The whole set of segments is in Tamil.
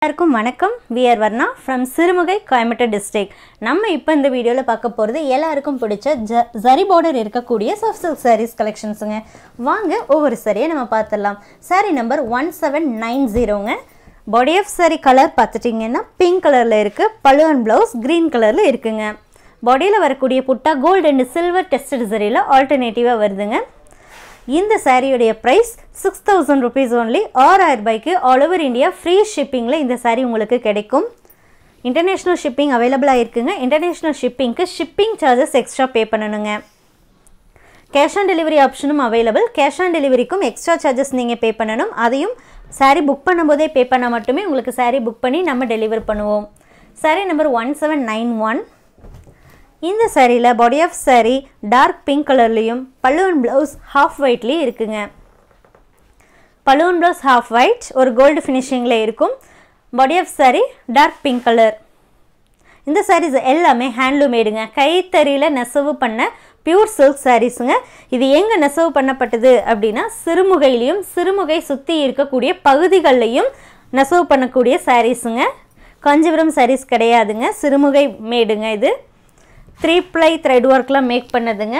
எல்லாருக்கும் வணக்கம் we are Varna from Sirumugai Coimbatore district நம்ம இப்போ இந்த வீடியோவில் பார்க்க போகிறது எல்லாருக்கும் பிடிச்ச ஜ ஜரி பார்டர் இருக்கக்கூடிய சாஃப்ட் சில்க் சாரீஸ் கலெக்ஷன்ஸுங்க வாங்க ஒவ்வொரு சாரியை நம்ம பார்த்துடலாம் sari number one seven nine ஜீரோங்க பாடி ஆஃப் சாரி கலர் பார்த்துட்டிங்கன்னா பிங்க் கலரில் இருக்குது பழுவன் ப்ளவுஸ் க்ரீன் கலரில் இருக்குங்க பாடியில் வரக்கூடிய butta gold and silver tested சரியில் ஆல்டர்னேட்டிவாக வருதுங்க இந்த சாரியுடைய price six thousand rupees only ஆறாயிரம் ரூபாய்க்கு ஆல் ஓவர் இந்தியா ஃப்ரீ ஷிப்பிங்கில் இந்த சாரீ உங்களுக்கு கிடைக்கும் இன்டர்நேஷ்னல் ஷிப்பிங் அவைலபிளாக இருக்குங்க இன்டர்நேஷ்னல் ஷிப்பிங்க்கு ஷிப்பிங் சார்ஜஸ் எக்ஸ்ட்ரா பே பண்ணணுங்க கேஷ் ஆன் டெலிவரி ஆப்ஷனும் அவைலபிள் கேஷ் ஆன் டெலிவரிக்கும் எக்ஸ்ட்ரா சார்ஜஸ் நீங்கள் பே பண்ணணும் அதையும் சாரீ புக் பண்ணும்போதே பே பண்ணால் மட்டுமே உங்களுக்கு சாரீ புக் பண்ணி நம்ம டெலிவர் பண்ணுவோம் sari number one seven nine one இந்த சாரியில் body of sari dark pink கலர்லேயும் பல்லுவன் ப்ளவுஸ் ஹாஃப் ஒயிட்லேயும் இருக்குங்க பல்லுவன் ப்ளவுஸ் ஹாஃப் ஒயிட் ஒரு கோல்டு ஃபினிஷிங்கில் இருக்கும் body of sari dark pink colour இந்த சாரீஸ் எல்லாமே ஹேண்ட்லூம் மேடுங்க கைத்தறியில் நெசவு பண்ண பியூர் சில்க் சாரீஸுங்க இது எங்கே நெசவு பண்ணப்பட்டது அப்படின்னா சிறுமுகையிலையும் சிறுமுகை சுற்றி இருக்கக்கூடிய பகுதிகள்லையும் நெசவு பண்ணக்கூடிய சாரீஸுங்க காஞ்சிபுரம் சாரீஸ் கிடையாதுங்க சிறுமுகை மேடுங்க இது த்ரீ ப்ளை த்ரெட் ஒர்க்லாம் மேக் பண்ணதுங்க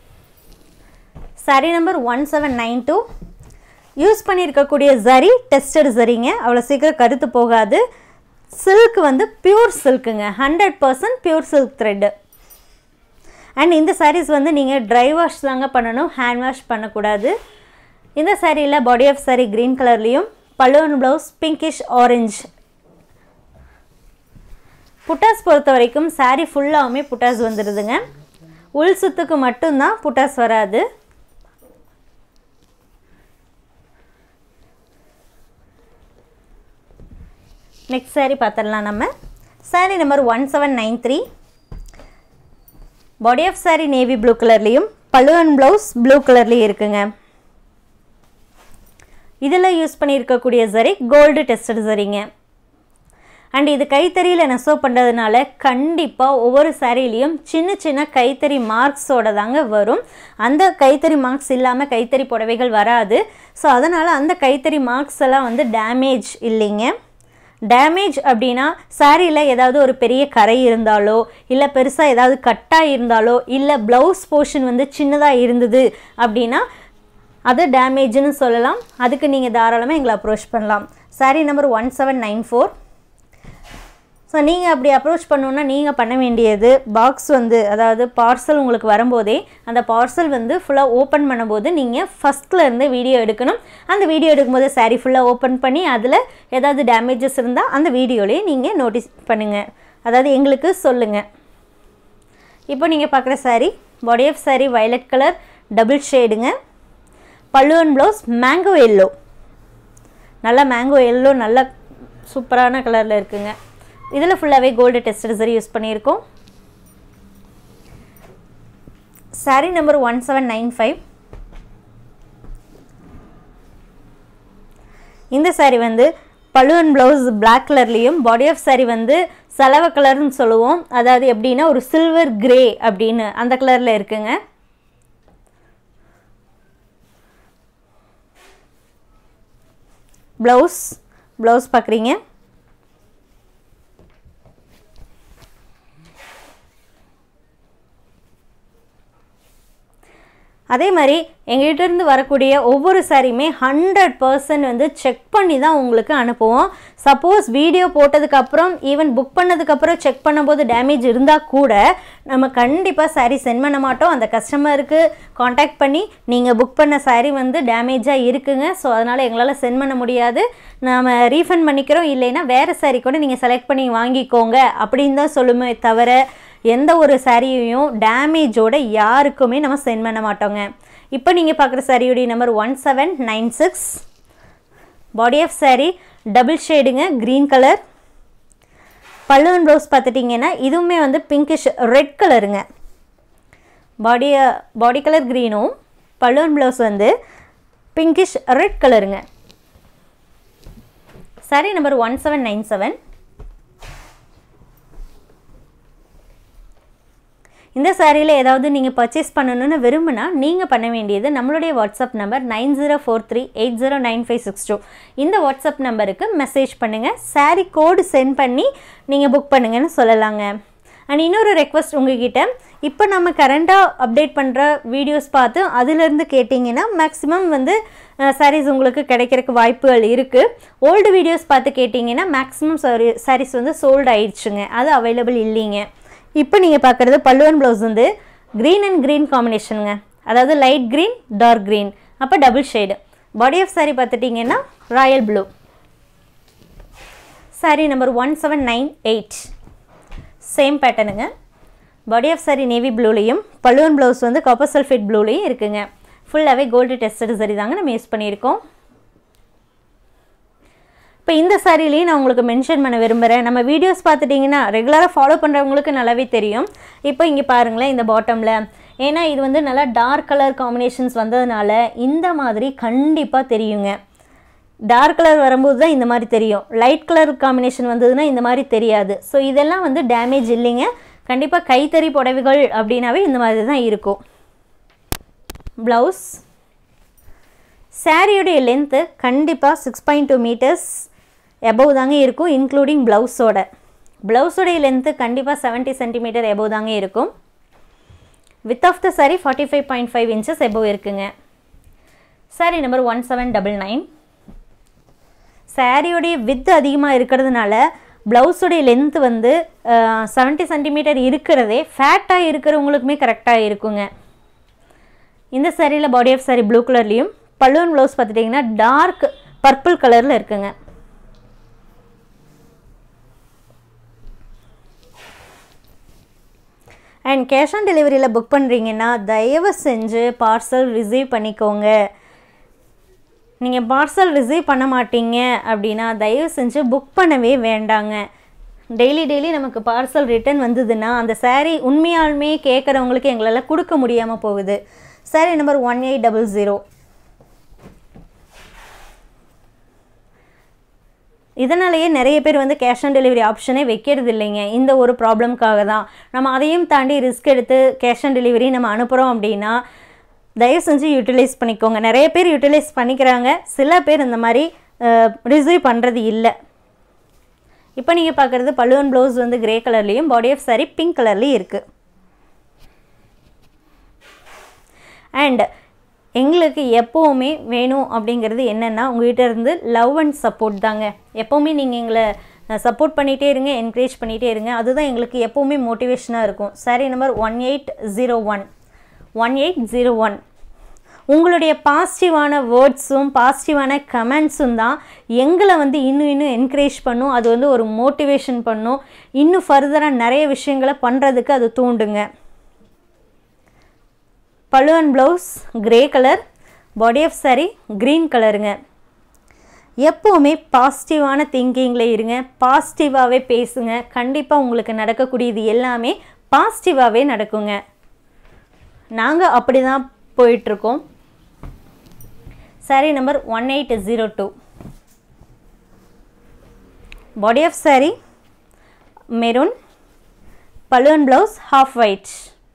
sari number one seven nine two use பண்ணியிருக்கக்கூடிய ஜரி டெஸ்டட் ஜரிங்க அவ்வளோ சீக்கிரம் கருத்து போகாது சில்க் வந்து பியூர் சில்க்குங்க hundred percent pure silk thread and இந்த சாரீஸ் வந்து நீங்கள் ட்ரை வாஷ் தாங்க பண்ணணும் ஹேண்ட் வாஷ் பண்ணக்கூடாது இந்த சாரியில் பாடி ஆஃப் சாரி க்ரீன் கலர்லேயும் பல்லுவன் ப்ளவுஸ் பிங்கிஷ் ஆரஞ்ச் புட்டாஸ் பொறுத்த வரைக்கும் சாரீ ஃபுல்லாகவுமே புட்டாஸ் வந்துடுதுங்க உள் சுத்துக்கு மட்டும்தான் புட்டாஸ் வராது நெக்ஸ்ட் சாரீ பார்த்துடலாம் நம்ம sari number one seven nine three body of sari navy blue கலர்லேயும் பழுவன் ப்ளவுஸ் ப்ளூ கலர்லேயும் இருக்குங்க இதில் யூஸ் பண்ணியிருக்கக்கூடிய சரி கோல்டு டெஸ்டட் சரிங்க அண்ட் இது கைத்தறியில் நெசவு பண்ணுறதுனால கண்டிப்பாக ஒவ்வொரு சாரிலையும் சின்ன சின்ன கைத்தறி மார்க்ஸோட தாங்க வரும் அந்த கைத்தறி மார்க்ஸ் இல்லாமல் கைத்தறி புடவைகள் வராது ஸோ அதனால் அந்த கைத்தறி மார்க்ஸ் எல்லாம் வந்து டேமேஜ் இல்லைங்க டேமேஜ் அப்படின்னா சாரியில் ஏதாவது ஒரு பெரிய கரை இருந்தாலோ இல்லை பெருசாக ஏதாவது கட்டாக இருந்தாலோ இல்லை ப்ளவுஸ் போர்ஷன் வந்து சின்னதாக இருந்தது அப்படின்னா அது டேமேஜ்னு சொல்லலாம் அதுக்கு நீங்கள் தாராளமாக எங்களை அப்ரோச் பண்ணலாம் sari number one seven nine four so நீங்கள் அப்படி அப்ரோச் பண்ணணுன்னா நீங்கள் பண்ண வேண்டியது பாக்ஸ் வந்து அதாவது பார்சல் உங்களுக்கு வரும்போதே அந்த பார்சல் வந்து ஃபுல்லாக ஓப்பன் பண்ணும்போது நீங்கள் ஃபஸ்ட்டில் இருந்து வீடியோ எடுக்கணும் அந்த வீடியோ எடுக்கும்போது சாரீ ஃபுல்லாக ஓப்பன் பண்ணி அதில் ஏதாவது டேமேஜஸ் இருந்தால் அந்த வீடியோலேயே நீங்கள் நோட்டீஸ் பண்ணுங்கள் அதாவது எங்களுக்கு சொல்லுங்கள் இப்போ நீங்கள் பார்க்குற sari body of sari violet colour double ஷேடுங்க பல்லுவன் ப்ளவுஸ் மேங்கோ எல்லோ நல்லா மேங்கோ எல்லோ நல்லா சூப்பரான கலரில் இருக்குங்க இதில் ஃபுல்லாகவே கோல்டு டெஸ்டட் சரி யூஸ் பண்ணியிருக்கோம் sari number one seven nine five இந்த சாரீ வந்து பழுவன் ப்ளவுஸ் பிளாக் கலர்லேயும் பாடி ஆஃப் சாரீ வந்து செலவ கலர்னு சொல்லுவோம் அதாவது எப்படின்னா ஒரு சில்வர் கிரே அப்படின்னு அந்த கலரில் இருக்குங்க ப்ளவுஸ் ப்ளவுஸ் பார்க்குறீங்க அதே மாதிரி எங்கள்கிட்டருந்து வரக்கூடிய ஒவ்வொரு சாரியுமே ஹண்ட்ரட் பர்சன்ட் வந்து செக் பண்ணி தான் உங்களுக்கு அனுப்புவோம் சப்போஸ் வீடியோ போட்டதுக்கப்புறம் ஈவன் புக் பண்ணதுக்கப்புறம் செக் பண்ணும்போது டேமேஜ் இருந்தால் கூட நம்ம கண்டிப்பாக சாரீ சென்ட் பண்ண மாட்டோம் அந்த கஸ்டமருக்கு காண்டாக்ட் பண்ணி நீங்கள் புக் பண்ண சாரீ வந்து டேமேஜாக இருக்குங்க ஸோ அதனால் எங்களால் சென்ட் பண்ண முடியாது நாம் ரீஃபண்ட் பண்ணிக்கிறோம் இல்லைன்னா வேறு சாரீ கூட நீங்கள் செலக்ட் பண்ணி வாங்கிக்கோங்க அப்படின்னு தான் சொல்லுமே தவிர எந்த ஒரு சாரியையும் டேமேஜோட யாருக்குமே நம்ம சென்ட் பண்ண மாட்டோங்க இப்போ நீங்கள் பார்க்குற சாரியுடைய number one seven nine six body of sari double ஷேடுங்க க்ரீன் கலர் பல்லுவன் ப்ளவுஸ் பார்த்துட்டிங்கன்னா இதுவுமே வந்து பிங்கிஷ் ரெட் கலருங்க பாடி பாடி கலர் க்ரீனும் பல்லுவன் ப்ளவுஸ் வந்து பிங்கிஷ் ரெட் கலருங்க sari number one seven nine seven இந்த சாரியில் ஏதாவது நீங்கள் பர்ச்சேஸ் பண்ணணும்னு விரும்பினா நீங்கள் பண்ண வேண்டியது நம்மளுடைய WhatsApp number nine zero four three eight zero nine five six two இந்த வாட்ஸ்அப் நம்பருக்கு மெசேஜ் பண்ணுங்கள் சாரீ கோடு சென்ட் பண்ணி நீங்கள் புக் பண்ணுங்கன்னு சொல்லலாங்க அண்ட் இன்னொரு ரெக்வஸ்ட் உங்ககிட்ட இப்போ நம்ம கரண்ட்டாக அப்டேட் பண்ணுற வீடியோஸ் பார்த்து அதிலிருந்து கேட்டிங்கன்னா மேக்ஸிமம் வந்து சாரீஸ் உங்களுக்கு கிடைக்கிறதுக்கு வாய்ப்புகள் இருக்குது ஓல்டு வீடியோஸ் பார்த்து கேட்டிங்கன்னா மேக்ஸிமம் சாரி சாரீஸ் வந்து சோல்டு ஆயிடுச்சுங்க அது அவைலபிள் இல்லைங்க இப்போ நீங்கள் பார்க்குறது பல்லுவன் ப்ளவுஸ் வந்து க்ரீன் அண்ட் க்ரீன் காம்பினேஷனுங்க அதாவது லைட் க்ரீன் டார்க் க்ரீன் அப்போ double shade body of sari பார்த்துட்டிங்கன்னா royal blue sari number one seven nine eight same பேட்டர்னுங்க பாடி ஆஃப் சாரி நேவி ப்ளூலையும் பல்லுவன் ப்ளவுஸ் வந்து காப்பர் சல்ஃபேட் ப்ளூலையும் இருக்குங்க ஃபுல்லாகவே கோல்டு டெஸ்டட் சரி தாங்க நம்ம யூஸ் பண்ணியிருக்கோம் இப்போ இந்த சாரிலையும் நான் உங்களுக்கு மென்ஷன் பண்ண விரும்புகிறேன் நம்ம வீடியோஸ் பார்த்துட்டிங்கன்னா ரெகுலராக ஃபாலோ பண்ணுறவங்களுக்கு நல்லாவே தெரியும் இப்போ இங்கே பாருங்களேன் இந்த பாட்டமில் ஏன்னா இது வந்து நல்லா டார்க் கலர் காம்பினேஷன்ஸ் வந்ததுனால இந்த மாதிரி கண்டிப்பாக தெரியுங்க டார்க் கலர் வரும்போது தான் இந்த மாதிரி தெரியும் லைட் கலர் காம்பினேஷன் வந்ததுன்னா இந்த மாதிரி தெரியாது ஸோ இதெல்லாம் வந்து டேமேஜ் இல்லைங்க கண்டிப்பாக கைத்தறி புடவைகள் அப்படின்னாவே இந்த மாதிரி தான் இருக்கும் ப்ளவுஸ் சாரியுடைய லென்த்து கண்டிப்பாக six point two metres above தாங்க இருக்கும் இன்க்ளூடிங் ப்ளவுஸோட ப்ளவுஸோடைய லென்த்து கண்டிப்பாக செவன்ட்டி சென்டிமீட்டர் எபவ் தாங்க இருக்கும் width of the sari forty five point five inches above இருக்குங்க sari number one seven double nine சாரியோடைய வித் அதிகமாக இருக்கிறதுனால ப்ளவுஸோடைய லென்த் வந்து செவன்ட்டி சென்டிமீட்டர் இருக்கிறதே ஃபேட்டாக இருக்கிறவங்களுக்குமே கரெக்டாக இருக்குங்க இந்த சாரியில் பாடி ஆஃப் சாரி ப்ளூ கலர்லேயும் பல்லுவன் ப்ளவுஸ் பார்த்துட்டிங்கன்னா டார்க் பர்பிள் கலரில் இருக்குங்க அண்ட் கேஷ் ஆன் டெலிவரியில் புக் பண்ணுறீங்கன்னா தயவு செஞ்சு பார்சல் ரிசீவ் பண்ணிக்கோங்க நீங்கள் பார்சல் ரிசீவ் பண்ண மாட்டீங்க அப்படின்னா தயவு செஞ்சு புக் பண்ணவே வேண்டாங்க டெய்லி டெய்லி நமக்கு பார்சல் ரிட்டன் வந்ததுன்னா அந்த சாரீ உண்மையாலுமே கேட்குறவங்களுக்கு எங்களால் கொடுக்க முடியாமல் போகுது sari number one eight double zero இதனாலேயே நிறைய பேர் வந்து கேஷ் ஆன் டெலிவரி ஆப்ஷனே வைக்கிறது இல்லைங்க இந்த ஒரு ப்ராப்ளம்க்காக தான் நம்ம அதையும் தாண்டி ரிஸ்க் எடுத்து கேஷ் ஆன் டெலிவரி நம்ம அனுப்புகிறோம் அப்படின்னா தயவு செஞ்சு யூட்டிலைஸ் பண்ணிக்கோங்க நிறைய பேர் யூட்டிலைஸ் பண்ணிக்கிறாங்க சில பேர் இந்த மாதிரி ரிசீவ் பண்ணுறது இல்லை இப்போ நீங்கள் பார்க்குறது பல்லுவன் ப்ளவுஸ் வந்து கிரே கலர்லேயும் பாடி ஆஃப் சாரி பிங்க் கலர்லேயும் இருக்குது அண்ட் எங்களுக்கு எப்போவுமே வேணும் அப்படிங்கிறது என்னென்னா உங்கள்கிட்ட இருந்து லவ் அண்ட் சப்போர்ட் தாங்க எப்போவுமே நீங்கள் எங்களை சப்போர்ட் பண்ணிகிட்டே இருங்க என்கரேஜ் பண்ணிகிட்டே இருங்க அதுதான் எங்களுக்கு எப்போவுமே மோட்டிவேஷனாக இருக்கும் sari number one eight zero one one eight zero one உங்களுடைய பாசிட்டிவான வேர்ட்ஸும் பாசிட்டிவான கமெண்ட்ஸும் தான் எங்களை வந்து இன்னும் இன்னும் என்கரேஜ் பண்ணும் அது வந்து ஒரு மோட்டிவேஷன் பண்ணும் இன்னும் ஃபர்தராக நிறைய விஷயங்களை பண்ணுறதுக்கு அது தூண்டுங்க பழுவன் blouse grey colour body of sari green கலருங்க எப்போவுமே பாசிட்டிவான திங்கிங்கில் இருங்க பாசிட்டிவாகவே பேசுங்க கண்டிப்பாக உங்களுக்கு நடக்கக்கூடியது எல்லாமே பாசிட்டிவாகவே நடக்குங்க நாங்கள் அப்படி தான் போயிட்டுருக்கோம் sari number one eight zero two body of sari maroon பலூன் ப்ளவுஸ் ஹாஃப் ஒயிட்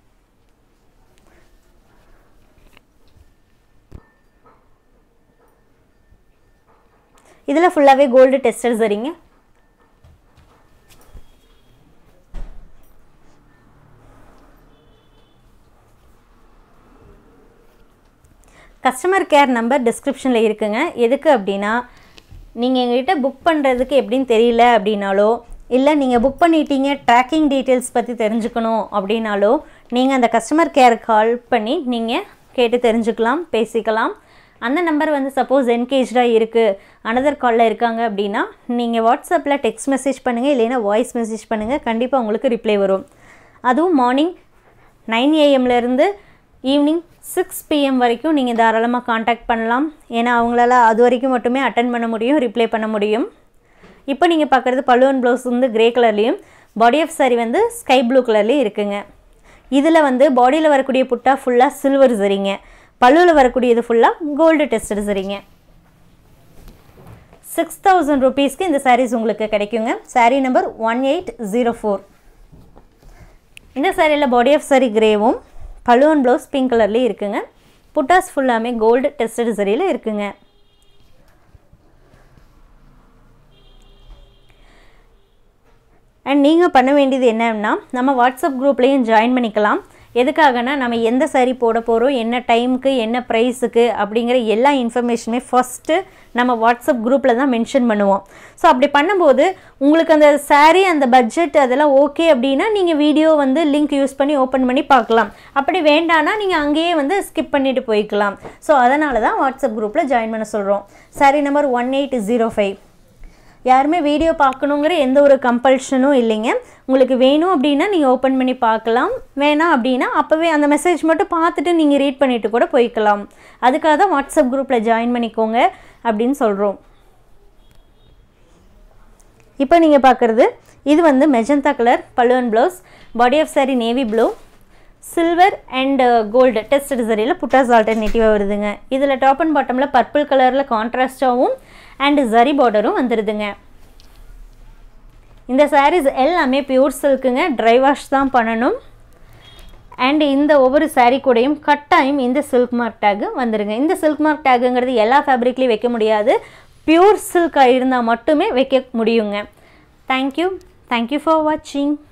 இதில் ஃபுல்லாகவே கோல்டு டெஸ்டர் சரிங்க கஸ்டமர் கேர் நம்பர் டிஸ்கிரிப்ஷனில் இருக்குங்க எதுக்கு அப்படின்னா நீங்கள் எங்ககிட்ட புக் பண்ணுறதுக்கு எப்படின்னு தெரியல அப்படின்னாலோ இல்லை நீங்கள் புக் பண்ணிட்டீங்க ட்ராக்கிங் டீட்டெயில்ஸ் பற்றி தெரிஞ்சுக்கணும் அப்படின்னாலோ நீங்கள் அந்த கஸ்டமர் கேர் கால் பண்ணி நீங்கள் கேட்டு தெரிஞ்சுக்கலாம் பேசிக்கலாம் அந்த நம்பர் வந்து சப்போஸ் என்கேஜாக இருக்குது அனதர் காலில் இருக்காங்க அப்படின்னா நீங்கள் வாட்ஸ்அப்பில் டெக்ஸ்ட் மெசேஜ் பண்ணுங்கள் இல்லைன்னா வாய்ஸ் மெசேஜ் பண்ணுங்கள் கண்டிப்பாக உங்களுக்கு ரிப்ளை வரும் அதுவும் மார்னிங் நைன் ஏஎம்லேருந்து ஈவினிங் சிக்ஸ் பிஎம் வரைக்கும் நீங்கள் தாராளமாக காண்டாக்ட் பண்ணலாம் ஏன்னா அவங்களால அது வரைக்கும் மட்டுமே அட்டன் பண்ண முடியும் ரிப்ளை பண்ண முடியும் இப்போ நீங்கள் பார்க்குறது பல்லுவன் ப்ளவுஸ் வந்து கிரே கலர்லேயும் பாடி ஆஃப் சாரி வந்து ஸ்கை ப்ளூ கலர்லேயும் இருக்குங்க இதில் வந்து பாடியில் வரக்கூடிய புட்டா ஃபுல்லாக சில்வர் சரிங்க பல்லுவில் வரக்கூடியது ஃபுல்லாக கோல்டு டெஸ்டட் சரிங்க சிக்ஸ் தௌசண்ட் ருபீஸ்க்கு இந்த சாரீஸ் உங்களுக்கு கிடைக்குங்க sari number one eight zero four இந்த சாரியில் பாடி ஆஃப் சாரி கிரேவும் பலூன் ப்ளவுஸ் பிங்க் கலர்லேயும் இருக்குங்க புட்டாஸ் ஃபுல்லாமே கோல்டு டெஸ்டட் சரியில் இருக்குங்க அண்ட் நீங்கள் பண்ண வேண்டியது என்னன்னா நம்ம வாட்ஸ்அப் குரூப்லேயும் ஜாயின் பண்ணிக்கலாம் எதுக்காகனா நம்ம எந்த சாரீ போட போகிறோம் என்ன டைமுக்கு என்ன ப்ரைஸுக்கு அப்படிங்கிற எல்லா இன்ஃபர்மேஷனுமே ஃபஸ்ட்டு நம்ம வாட்ஸ்அப் குரூப்பில் தான் மென்ஷன் பண்ணுவோம் ஸோ அப்படி பண்ணும்போது உங்களுக்கு அந்த சாரீ அந்த பட்ஜெட் அதெல்லாம் ஓகே அப்படின்னா நீங்கள் வீடியோ வந்து லிங்க் யூஸ் பண்ணி ஓப்பன் பண்ணி பார்க்கலாம் அப்படி வேண்டானா நீங்கள் அங்கேயே வந்து ஸ்கிப் பண்ணிட்டு போய்க்கலாம் ஸோ அதனால தான் வாட்ஸ்அப் குரூப்பில் ஜாயின் பண்ண சொல்கிறோம் sari number one eight zero five யாருமே வீடியோ பார்க்கணுங்கிற எந்த ஒரு கம்பல்ஷனும் இல்லைங்க உங்களுக்கு வேணும் அப்படின்னா நீங்கள் ஓப்பன் பண்ணி பார்க்கலாம் வேணாம் அப்படின்னா அப்போவே அந்த மெசேஜ் மட்டும் பார்த்துட்டு நீங்கள் ரீட் பண்ணிவிட்டு கூட போய்க்கலாம் அதுக்காக தான் வாட்ஸ்அப் குரூப்பில் ஜாயின் பண்ணிக்கோங்க அப்படின்னு சொல்கிறோம் இப்போ நீங்கள் பார்க்குறது இது வந்து மெஜந்தா கலர் பல்லுவன் blouse body of sari navy blue silver and gold test சரியில் புட்டாஸ் ஆல்டர்னேட்டிவாக வருதுங்க இதில் டாப் அண்ட் பாட்டமில் பர்பிள் கலரில் கான்ட்ராஸ்டாகவும் அண்டு ஜரி பார்டரும் வந்துடுதுங்க இந்த சாரீஸ் எல்லாமே பியூர் சில்க்குங்க ட்ரை வாஷ் தான் பண்ணணும் அண்ட் இந்த ஒவ்வொரு சாரீ கூடையும் கட்டாயம் இந்த சில்க் மார்க் டேகு வந்துடுங்க இந்த சில்க் மார்க் டேகுங்கிறது எல்லா ஃபேப்ரிக்லேயும் வைக்க முடியாது பியூர் சில்காக இருந்தால் மட்டுமே வைக்க முடியுங்க தேங்க்யூ தேங்க்யூ ஃபார் வாட்சிங்